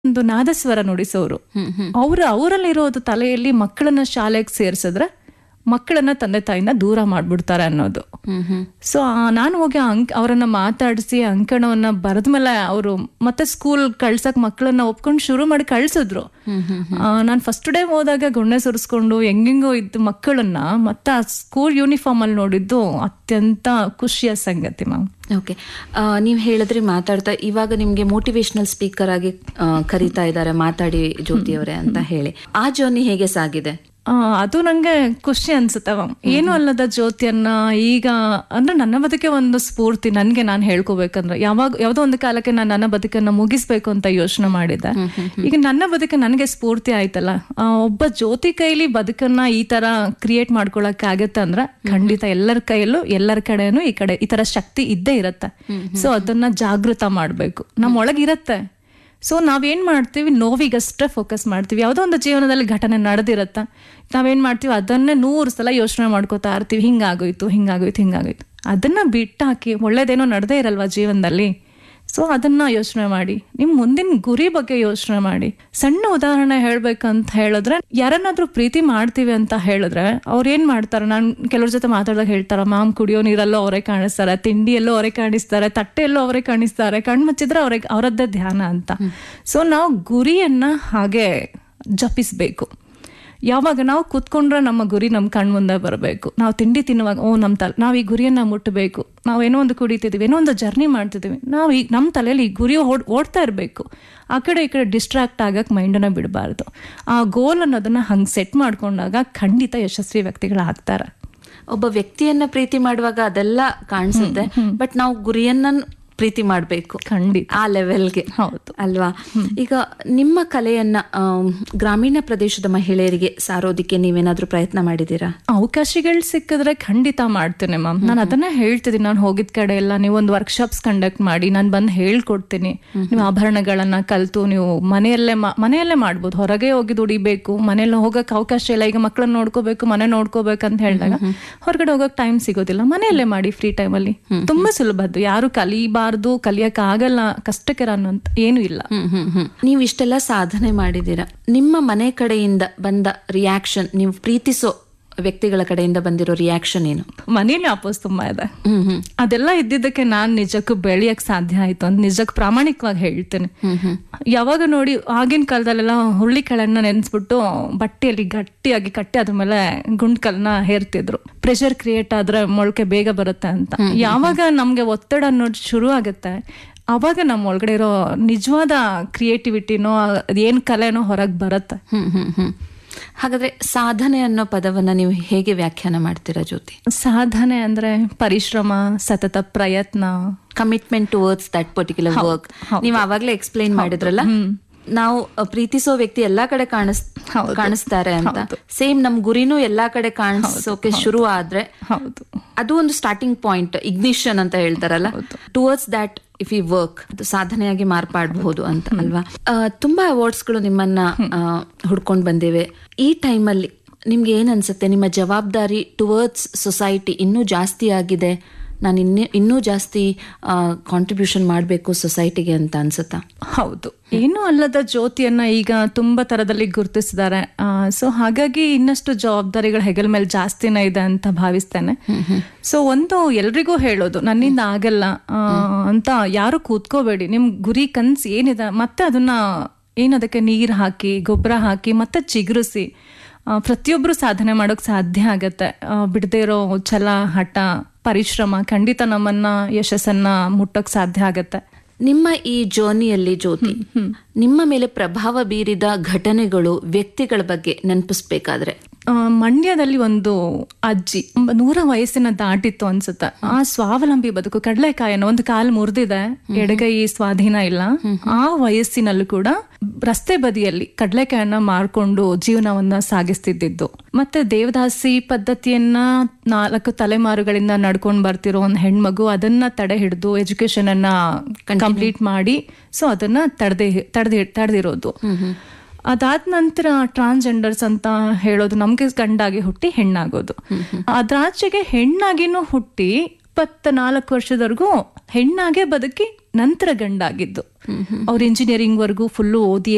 ಒಂದು ನಾದಸ್ವರ ನುಡಿಸೋರು ಅವ್ರ ಅವರಲ್ಲಿರೋದು ತಲೆಯಲ್ಲಿ ಮಕ್ಕಳನ್ನ ಶಾಲೆಗೆ ಸೇರ್ಸಿದ್ರೆ ಮಕ್ಕಳನ್ನ ತಂದೆ ತಾಯಿನ ದೂರ ಮಾಡ್ಬಿಡ್ತಾರೆ ಅನ್ನೋದು ಸೊ ನಾನು ಹೋಗಿ ಅಂಕ್ ಅವರನ್ನ ಮಾತಾಡಿಸಿ ಅಂಕಣವನ್ನ ಬರೆದ್ಮೇಲೆ ಅವರು ಮತ್ತೆ ಸ್ಕೂಲ್ ಕಳ್ಸಕ್ ಮಕ್ಕಳನ್ನ ಒಪ್ಕೊಂಡು ಶುರು ಮಾಡಿ ಕಳ್ಸಿದ್ರು ನಾನು ಫಸ್ಟ್ ಡೇ ಹೋದಾಗ ಗುಣ್ಣೆ ಸುರಿಸ್ಕೊಂಡು ಹೆಂಗೆಂಗೋ ಇದ್ದು ಮಕ್ಕಳನ್ನ ಮತ್ತೆ ಆ ಸ್ಕೂಲ್ ಯೂನಿಫಾರ್ಮ್ ಅಲ್ಲಿ ನೋಡಿದ್ದು ಅತ್ಯಂತ ಖುಷಿಯ ಸಂಗತಿ ಮ್ಯಾಮ್ ಓಕೆ ನೀವು ಹೇಳಿದ್ರಿ ಮಾತಾಡ್ತಾ ಇವಾಗ ನಿಮ್ಗೆ ಮೋಟಿವೇಶನಲ್ ಸ್ಪೀಕರ್ ಆಗಿ ಆ, ಕರೀತಾ ಇದ್ದಾರೆ ಮಾತಾಡಿ ಜ್ಯೋತಿ ಅವರೇ ಅಂತ ಹೇಳಿ ಆ ಜರ್ನಿ ಹೇಗೆ ಸಾಗಿದೆ ಆ, ಅದು ನಂಗೆ ಖುಷಿ ಅನ್ಸುತ್ತೆ ಮ್ಯಾಮ್ ಏನು ಅಲ್ಲದ ಜ್ಯೋತಿಯನ್ನ ಈಗ ಅಂದ್ರೆ ನನ್ನ ಬದುಕೆ ಒಂದು ಸ್ಫೂರ್ತಿ ನನ್ಗೆ ನಾನು ಹೇಳ್ಕೋಬೇಕಂದ್ರೆ ಯಾವಾಗ ಯಾವ್ದೋ ಒಂದು ಕಾಲಕ್ಕೆ ನಾನು ನನ್ನ ಬದುಕನ್ನ ಮುಗಿಸ್ಬೇಕು ಅಂತ ಯೋಚನೆ ಮಾಡಿದ್ದೆ ಈಗ ನನ್ನ ಬದುಕೆ ನನಗೆ ಸ್ಫೂರ್ತಿ ಆಯ್ತಲ್ಲ ಆ, ಒಬ್ಬ ಜ್ಯೋತಿ ಕೈಲಿ ಬದುಕನ್ನ ಈ ತರ ಕ್ರಿಯೇಟ್ ಮಾಡ್ಕೊಳಕ್ ಆಗತ್ತೆ ಅಂದ್ರೆ ಖಂಡಿತ ಎಲ್ಲರ ಕೈಯಲ್ಲೂ ಎಲ್ಲರ ಕಡೆನೂ ಈ ಕಡೆ ಈ ತರ ಶಕ್ತಿ ಇದ್ದೇ ಇರತ್ತೆ ಸೊ ಅದನ್ನ ಜಾಗೃತ ಮಾಡ್ಬೇಕು ನಮ್ಮೊಳಗಿರತ್ತೆ ಸೊ ನಾವೇನ್ ಮಾಡ್ತೀವಿ ನೋವಿಗಷ್ಟೇ ಫೋಕಸ್ ಮಾಡ್ತೀವಿ ಯಾವುದೋ ಒಂದು ಜೀವನದಲ್ಲಿ ಘಟನೆ ನಡೆದಿರತ್ತ ನಾವೇನ್ ಮಾಡ್ತೀವಿ ಅದನ್ನೇ ನೂರು ಸಲ ಯೋಚನೆ ಮಾಡ್ಕೋತಾ ಇರ್ತೀವಿ ಹಿಂಗಾಗೋಯ್ತು ಹಿಂಗಾಗೋಯ್ತು ಹಿಂಗಾಗೋಯ್ತು ಅದನ್ನ ಬಿಟ್ಟಾಕಿ ಒಳ್ಳೇದೇನೋ ನಡೆದೇ ಇರಲ್ವಾ ಜೀವನದಲ್ಲಿ ಸೊ ಅದನ್ನ ಯೋಚನೆ ಮಾಡಿ ನಿಮ್ ಮುಂದಿನ ಗುರಿ ಬಗ್ಗೆ ಯೋಚನೆ ಮಾಡಿ ಸಣ್ಣ ಉದಾಹರಣೆ ಹೇಳ್ಬೇಕಂತ ಹೇಳಿದ್ರೆ ಯಾರನ್ನಾದ್ರೂ ಪ್ರೀತಿ ಮಾಡ್ತೀವಿ ಅಂತ ಹೇಳಿದ್ರೆ ಅವ್ರು ಏನ್ ಮಾಡ್ತಾರೆ ನಾನು ಕೆಲವ್ರ ಜೊತೆ ಮಾತಾಡಿದಾಗ ಹೇಳ್ತಾರ ಮಾಮ್ ಕುಡಿಯೋ ನೀರಲ್ಲೂ ಅವರೇ ಕಾಣಿಸ್ತಾರೆ ತಿಂಡಿಯಲ್ಲೂ ಅವರೇ ಕಾಣಿಸ್ತಾರೆ ತಟ್ಟೆಯಲ್ಲೂ ಅವರೇ ಕಾಣಿಸ್ತಾರೆ ಕಣ್ ಮುಚ್ಚಿದ್ರೆ ಅವ್ರಿಗೆ ಅವರದ್ದೇ ಧ್ಯಾನ ಅಂತ ಸೊ ನಾವು ಗುರಿಯನ್ನ ಹಾಗೆ ಜಪಿಸ್ಬೇಕು ಯಾವಾಗ ನಾವು ಕೂತ್ಕೊಂಡ್ರೆ ನಮ್ಮ ಗುರಿ ನಮ್ಮ ಕಣ್ ಮುಂದೆ ಬರಬೇಕು ನಾವು ತಿಂಡಿ ತಿನ್ನುವಾಗ ಓ ನಮ್ಮ ತಲೆ ನಾವು ಈ ಗುರಿಯನ್ನ ಮುಟ್ಟಬೇಕು ನಾವು ಏನೋ ಒಂದು ಕುಡಿತಿದ್ದೀವಿ ಏನೋ ಒಂದು ಜರ್ನಿ ಮಾಡ್ತಿದ್ದೀವಿ ನಾವು ಈ ನಮ್ಮ ತಲೆಯಲ್ಲಿ ಈ ಗುರಿ ಓಡ್ ಓಡ್ತಾ ಇರಬೇಕು ಆ ಕಡೆ ಈ ಕಡೆ ಡಿಸ್ಟ್ರಾಕ್ಟ್ ಆಗಕ್ಕೆ ಮೈಂಡನ್ನ ಬಿಡಬಾರ್ದು ಆ ಗೋಲ್ ಅನ್ನೋದನ್ನ ಹಂಗೆ ಸೆಟ್ ಮಾಡ್ಕೊಂಡಾಗ ಖಂಡಿತ ಯಶಸ್ವಿ ವ್ಯಕ್ತಿಗಳಾಗ್ತಾರೆ ಒಬ್ಬ ವ್ಯಕ್ತಿಯನ್ನ ಪ್ರೀತಿ ಮಾಡುವಾಗ ಅದೆಲ್ಲ ಕಾಣಿಸುತ್ತೆ ಬಟ್ ನಾವು ಗುರಿಯನ್ನ ಪ್ರೀತಿ ಮಾಡಬೇಕು ಖಂಡಿತ ಆ ಲೆವೆಲ್ಗೆ ಹೌದು ಅಲ್ವಾ ಈಗ ನಿಮ್ಮ ಕಲೆಯನ್ನ ಆಮ್, ಗ್ರಾಮೀಣ ಪ್ರದೇಶದ ಮಹಿಳೆಯರಿಗೆ ಸಾರೋದಿಕ್ಕೆ ನೀವೇನಾದ್ರೂ ಪ್ರಯತ್ನ ಮಾಡಿದ್ದೀರಾ ಅವಕಾಶಗಳು ಸಿಕ್ಕಿದ್ರೆ ಖಂಡಿತ ಮಾಡ್ತೇನೆ ಮ್ಯಾಮ್ ನಾನು ಅದನ್ನೇ ಹೇಳ್ತಿದ್ದೀನಿ ನಾನು ಹೋಗಿದ ಕಡೆ ಎಲ್ಲ ನೀವು ಒಂದು ವರ್ಕ್ಶಾಪ್ಸ್ ಕಂಡಕ್ಟ್ ಮಾಡಿ ನಾನು ಬಂದು ಹೇಳ್ಕೊಡ್ತೀನಿ ನೀವು ಆಭರಣಗಳನ್ನ ಕಲ್ತು ನೀವು ಮನೆಯಲ್ಲೇ ಮಾ- ಮನೆಯಲ್ಲೇ ಮಾಡ್ಬೋದು ಹೊರಗೆ ಹೋಗಿ ದುಡಿಬೇಕು ಮನೇಲಿ ಹೋಗಕ್ ಅವಕಾಶ ಇಲ್ಲ ಈಗ ಮಕ್ಕಳನ್ನ ನೋಡ್ಕೋಬೇಕು ಮನೆ ನೋಡ್ಕೋಬೇಕು ಅಂತ ಹೇಳಿದಾಗ ಹೊರಗಡೆ ಹೋಗಕ್ ಟೈಮ್ ಸಿಗೋದಿಲ್ಲ ಮನೆಯಲ್ಲೇ ಮಾಡಿ ಫ್ರೀ ಟೈಮಲ್ಲಿ ತುಂಬಾ ಸುಲಭದ್ದು ಯಾರು ಕಲಿಬಾರ್ದು ಕಲಿಯಕ್ ಆಗಲ್ಲ ಕಷ್ಟಕರ ಅನ್ನೋಂತ ಏನು ಇಲ್ಲ ಹ್ಮ್ ಹ್ಮ್ ಹ್ಮ್ ನೀವು ಇಷ್ಟೆಲ್ಲ ಸಾಧನೆ ಮಾಡಿದ್ದೀರಾ ನಿಮ್ಮ ಮನೆ ಕಡೆಯಿಂದ ಬಂದ ರಿಯಾಕ್ಷನ್ ನೀವು ಪ್ರೀತಿಸೋ ವ್ಯಕ್ತಿಗಳ ಕಡೆಯಿಂದ ಬಂದಿರೋ ರಿಯಾಕ್ಷನ್ ಏನು ಮನೇಲಿ ಅಪೋಸ್ ತುಂಬಾ ಇದೆ ಹ್ಮ್ ಹ್ಮ್ ಅದೆಲ್ಲ ಇದ್ದಿದ್ದಕ್ಕೆ ನಾನ್ ನಿಜಕ್ಕೂ ಬೆಳೆಯಕ್ ಸಾಧ್ಯ ಆಯ್ತು ಅಂತ ನಿಜಕ್ಕೆ ಪ್ರಾಮಾಣಿಕವಾಗಿ ಹೇಳ್ತೇನೆ ಯಾವಾಗ ನೋಡಿ ಆಗಿನ ಕಾಲದಲ್ಲೆಲ್ಲ ಹುಳ್ಳಿಕಾಳನ್ನ ನೆನ್ಸ್ಬಿಟ್ಟು ಬಟ್ಟೆಯಲ್ಲಿ ಗಟ್ಟಿಯಾಗಿ ಕಟ್ಟಿ ಅದ್ರ ಮೇಲೆ ಗುಂಡ್ಕಲ್ನ ಹೇರ್ತಿದ್ರು ಪ್ರೆಷರ್ ಕ್ರಿಯೇಟ್ ಆದ್ರೆ ಮೊಳಕೆ ಬೇಗ ಬರುತ್ತೆ ಅಂತ ಯಾವಾಗ ನಮ್ಗೆ ಒತ್ತಡ ಅನ್ನೋದು ಶುರು ಆಗುತ್ತೆ ಅವಾಗ ನಮ್ಮ ಒಳಗಡೆ ಇರೋ ನಿಜವಾದ ಕ್ರಿಯೇಟಿವಿಟಿನೋ ಏನ್ ಕಲೆನೋ ಹೊರಗೆ ಬರುತ್ತೆ ಹ್ಮ್ ಹ್ಮ್ ಹ್ಮ್ ಹಾಗಾದ್ರೆ ಸಾಧನೆ ಅನ್ನೋ ಪದವನ್ನ ನೀವು ಹೇಗೆ ವ್ಯಾಖ್ಯಾನ ಮಾಡ್ತೀರಾ ಜ್ಯೋತಿ ಸಾಧನೆ ಅಂದ್ರೆ ಪರಿಶ್ರಮ ಸತತ ಪ್ರಯತ್ನ commitment towards that particular work ನೀವು ಆವಾಗ್ಲೇ ಎಕ್ಸ್ಪ್ಲೈನ್ ಮಾಡಿದ್ರಲ್ಲ ನಾವು ಅ, ಪ್ರೀತಿಸೋ ವ್ಯಕ್ತಿ ಎಲ್ಲಾ ಕಡೆ ಕಾಣಿಸ್ ಹೌದು. ಕಾಣಿಸ್ತಾರೆ ಅಂತ ಸೇಮ್ ನಮ್ ಗುರಿನೂ ಎಲ್ಲಾ ಕಡೆ ಕಾಣಿಸೋಕೆ ಶುರು ಆದ್ರೆ ಹೌದು ಅದು ಒಂದು ಸ್ಟಾರ್ಟಿಂಗ್ ಪಾಯಿಂಟ್ ಇಗ್ನಿಷನ್ ಅಂತ ಹೇಳ್ತಾರಲ್ಲ towards that if you work ಸಾಧನೆಯಾಗಿ ಮಾರ್ಪಾಡಬಹುದು ಅಂತ ಅಲ್ವಾ ಆ, ತುಂಬಾ ಅವಾರ್ಡ್ಸ್ ಗಳು ನಿಮ್ಮನ್ನ ಹುಡ್ಕೊಂಡು ಬಂದಿವೆ ಈ ಟೈಮಲ್ಲಿ ನಿಮ್ಗೆ ಏನ್ ಅನ್ಸುತ್ತೆ ನಿಮ್ಮ ಜವಾಬ್ದಾರಿ ಟುವರ್ಡ್ಸ್ ಸೊಸೈಟಿ ಇನ್ನೂ ಜಾಸ್ತಿ ಆಗಿದೆ ನಾನು ಇನ್ನೂ ಇನ್ನೂ ಜಾಸ್ತಿ ಕಾಂಟ್ರಿಬ್ಯೂಷನ್ ಮಾಡಬೇಕು ಸೊಸೈಟಿಗೆ ಅಂತ ಅನ್ಸುತ್ತಾ ಹೌದು ಏನು ಅಲ್ಲದ ಜ್ಯೋತಿಯನ್ನ ಈಗ ತುಂಬಾ ತರದಲ್ಲಿ ಗುರುತಿಸಿದ್ದಾರೆ ಸೊ ಹಾಗಾಗಿ ಇನ್ನಷ್ಟು ಜವಾಬ್ದಾರಿಗಳು ಹೆಗಲ ಮೇಲೆ ಜಾಸ್ತಿನೇ ಇದೆ ಅಂತ ಭಾವಿಸ್ತೇನೆ ಸೊ ಒಂದು ಎಲ್ರಿಗೂ ಹೇಳೋದು ನನ್ನಿಂದ ಆಗಲ್ಲ ಆ, ಅಂತ ಯಾರು ಕೂತ್ಕೋಬೇಡಿ ನಿಮ್ ಗುರಿ ಕನ್ಸ್ ಏನಿದೆ ಮತ್ತೆ ಅದನ್ನ ಏನದಕ್ಕೆ ನೀರ್ ಹಾಕಿ ಗೊಬ್ಬರ ಹಾಕಿ ಮತ್ತೆ ಚಿಗುರಿಸಿ ಆ, ಪ್ರತಿಯೊಬ್ರು ಸಾಧನೆ ಮಾಡೋಕ್ ಸಾಧ್ಯ ಆಗತ್ತೆ ಆ, ಬಿಡದೇ ಇರೋ ಛಲ ಹಠ ಪರಿಶ್ರಮ ಖಂಡಿತ ನಮ್ಮನ್ನ ಯಶಸ್ಸನ್ನ ಮುಟ್ಟೋಕ್ ಸಾಧ್ಯ ಆಗತ್ತೆ ನಿಮ್ಮ ಈ ಜರ್ನಿಯಲ್ಲಿ ಜ್ಯೋತಿ ನಿಮ್ಮ ಮೇಲೆ ಪ್ರಭಾವ ಬೀರಿದ ಘಟನೆಗಳು ವ್ಯಕ್ತಿಗಳ ಬಗ್ಗೆ ನೆನಪಿಸ್ಬೇಕಾದ್ರೆ ಆ, ಮಂಡ್ಯದಲ್ಲಿ ಒಂದು ಅಜ್ಜಿ ಒಂಬ- ನೂರ ವಯಸ್ಸಿನ ದಾಟಿತ್ತು ಅನ್ಸುತ್ತೆ ಆ ಸ್ವಾವಲಂಬಿ ಬದುಕು ಕಡಲೆಕಾಯನ ಒಂದು ಕಾಲು ಮುರಿದಿದೆ ಎಡಗೈ ಸ್ವಾಧೀನ ಇಲ್ಲ ಆ ವಯಸ್ಸಿನಲ್ಲೂ ಕೂಡ ರಸ್ತೆ ಬದಿಯಲ್ಲಿ ಕಡಲೆಕಾಯನ್ನ ಮಾರ್ಕೊಂಡು ಜೀವನವನ್ನ ಸಾಗಿಸ್ತಿದ್ದಿದ್ದು ಮತ್ತೆ ದೇವದಾಸಿ ಪದ್ಧತಿಯನ್ನ ನಾಲ್ಕು ತಲೆಮಾರುಗಳಿಂದ ನಡ್ಕೊಂಡ್ ಬರ್ತಿರೋ ಒಂದು ಹೆಣ್ಮಗು ಅದನ್ನ ತಡೆ ಹಿಡಿದು ಎಜುಕೇಶನ್ ಅನ್ನ ಕಂಪ್ಲೀಟ್ ಮಾಡಿ ಸೊ ಅದನ್ನ ತಡೆದೇ ತಡೆದಿ ತಡೆದಿರೋದು ಅದಾದ ನಂತರ ಟ್ರಾನ್ಸ್ಜೆಂಡರ್ಸ್ ಅಂತ ಹೇಳೋದು ನಮ್ಗೆ ಗಂಡಾಗಿ ಹುಟ್ಟಿ ಹೆಣ್ಣಾಗೋದು ಅದ್ರಾಚೆಗೆ ಹೆಣ್ಣಾಗಿನೂ ಹುಟ್ಟಿ ಇಪ್ಪತ್ತ ನಾಲ್ಕು ವರ್ಷದವರೆಗೂ ಹೆಣ್ಣಾಗೆ ಬದುಕಿ ನಂತರ ಗಂಡಾಗಿದ್ದು ಅವ್ರು ಇಂಜಿನಿಯರಿಂಗ್ ವರ್ಗೂ ಫುಲ್ಲು ಓದಿ